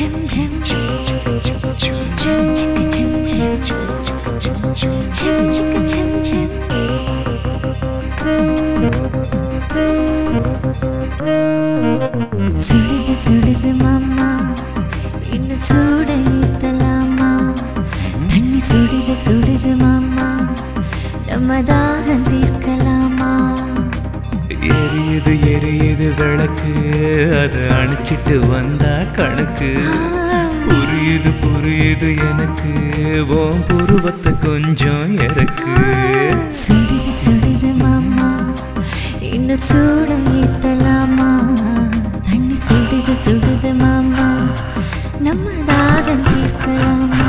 சுடுது சுடுது மாமா இன்னும் சூட ஏத்தலாமா தண்ணி சுடுது சுடுது மாமா நம்ம தாகம் தீர்க்கலாமா எரியுது எரியுது விளக்கு அதை அணைச்சிட்டு வந்தா கணக்கு புரியுது புரியுது எனக்கு உன் புருவத்தை கொஞ்சம் இறக்கு சுடுது சுடுது மாமா இன்னும் சூட ஏத்தலாமா தண்ணி சுடுது சுடுது மாமா நம்ம தாகம் தீர்க்கலாமா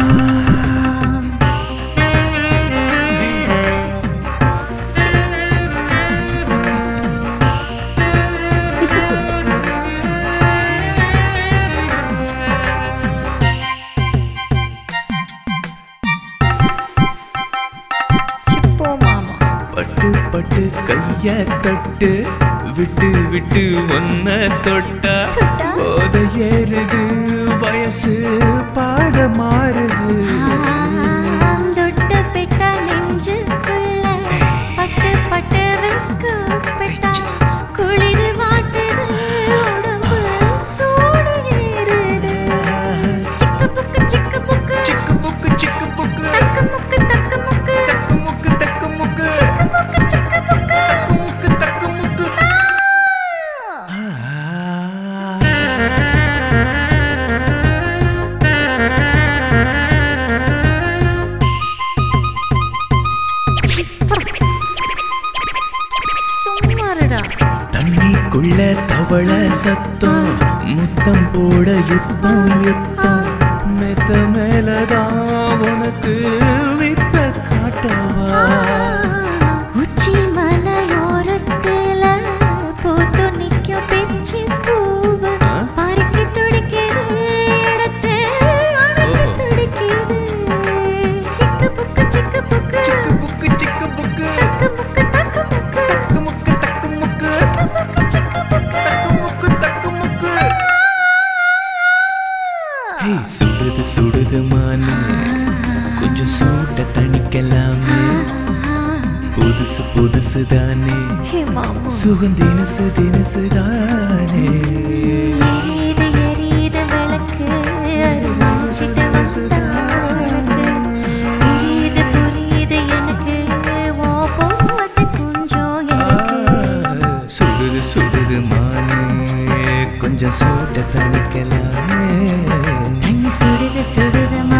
இப்போ மாமா பட்டு பட்டு கைய தட்டு விட்டு விட்டு ஒன்ன தொட்டா தொட்டா? போத ஏறுது வயசு பாட மாறுது தொட்ட பெட்ட நெஞ்சுக்குள்ள பட்டு பட்டு வெக்கப்பட்டா குளிர் வாட்டுது உடம்பு சூடு ஏறுது சிக்கு புக்கு சிக்கு புக்கு சிக்கு புக்கு சிக்கு புக்கு தக்கு முக்கு தக்கு முக்கு தக்கு முக்கு தக்கு முக்கு புக்கு சிக்கு புக்கு தக்கு முக்கு தக்கு முக்கு ஆ. சும்மாருடா தண்ணிக்குள்ள தவள சத்தம் முத்தம் போட யுத்தம் யுத்தம் மெத்த மேலதான் உனக்கு வித்த காட்டவா உச்சி மலையோரத்துல பூத்து நிக்கும் பிச்சி பூவு ஆ? பறக்கி துடிக்குது இடத்து அணைத்து ஓ. துடிக்குது சிக்கு புக்கு சிக்கு புக்கு சிக்கு புக்கு சிக்கு புக்கு தக்கு முக்கு தக்கு முக்கு தக்கு முக்கு தக்கு முக்கு புக்கு சிக்கு புக்கு தக்கு முக்கு தக்கு முக்கு ஹே சுடுது சுடுது மானு கொஞ்சம் சூட்ட தணிக்கலாமே புதுசு புதுசு தானே ஹே மாமா சுகம் தினசு தினசு தானே எரியுது எரியுது விளக்கு அது வாஞ்சிட்டு வந்தாருக்கு புரியுது புரியுது எனக்கு ஓ போவது கொஞ்சம் எனக்கு சுடுது சுடுது மானே கொஞ்சம் சூட்ட தணிக்கலாமே தண்ணி சுடுது சுடுது